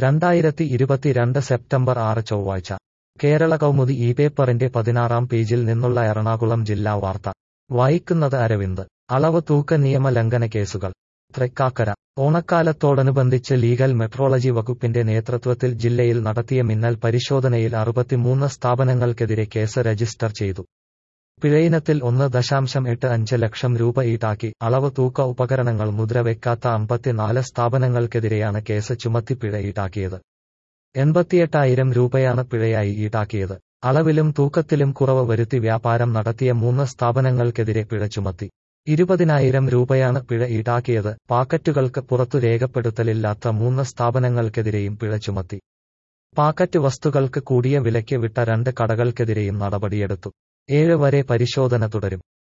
രണ്ടായിരത്തി ഇരുപത്തിരണ്ട് സെപ്റ്റംബർ ആറ് ചൊവ്വാഴ്ച കേരള കൗമുദി ഈ പേപ്പറിന്റെ പതിനാറാം പേജിൽ നിന്നുള്ള എറണാകുളം ജില്ലാ വാർത്ത വായിക്കുന്നത് അരവിന്ദ് അളവ് തൂക്ക നിയമ ലംഘന കേസുകൾ തൃക്കാക്കര ഓണക്കാലത്തോടനുബന്ധിച്ച് ലീഗൽ മെട്രോളജി വകുപ്പിന്റെ നേതൃത്വത്തിൽ ജില്ലയിൽ നടത്തിയ മിന്നൽ പരിശോധനയിൽ അറുപത്തിമൂന്ന് സ്ഥാപനങ്ങൾക്കെതിരെ കേസ് രജിസ്റ്റർ ചെയ്തു പിഴയിനത്തിൽ ഒന്ന് ദശാംശം എട്ട് അഞ്ച് ലക്ഷം രൂപ ഈടാക്കി അളവ് തൂക്ക ഉപകരണങ്ങൾ മുദ്രവെക്കാത്ത അമ്പത്തിനാല് സ്ഥാപനങ്ങൾക്കെതിരെയാണ് കേസ് ചുമത്തി പിഴ ഈടാക്കിയത് എൺപത്തിയെട്ടായിരം രൂപയാണ് പിഴയായി ഈടാക്കിയത് അളവിലും തൂക്കത്തിലും കുറവ് വരുത്തി വ്യാപാരം നടത്തിയ മൂന്ന് സ്ഥാപനങ്ങൾക്കെതിരെ പിഴ ചുമത്തി ഇരുപതിനായിരം രൂപയാണ് പിഴ ഈടാക്കിയത് പാക്കറ്റുകൾക്ക് പുറത്തു രേഖപ്പെടുത്തലില്ലാത്ത മൂന്ന് സ്ഥാപനങ്ങൾക്കെതിരെയും പിഴ ചുമത്തി പാക്കറ്റ് വസ്തുക്കൾക്ക് കൂടിയ വിലയ്ക്ക് വിട്ട രണ്ട് കടകൾക്കെതിരെയും നടപടിയെടുത്തു ഏഴ് വരെ പരിശോധന തുടരും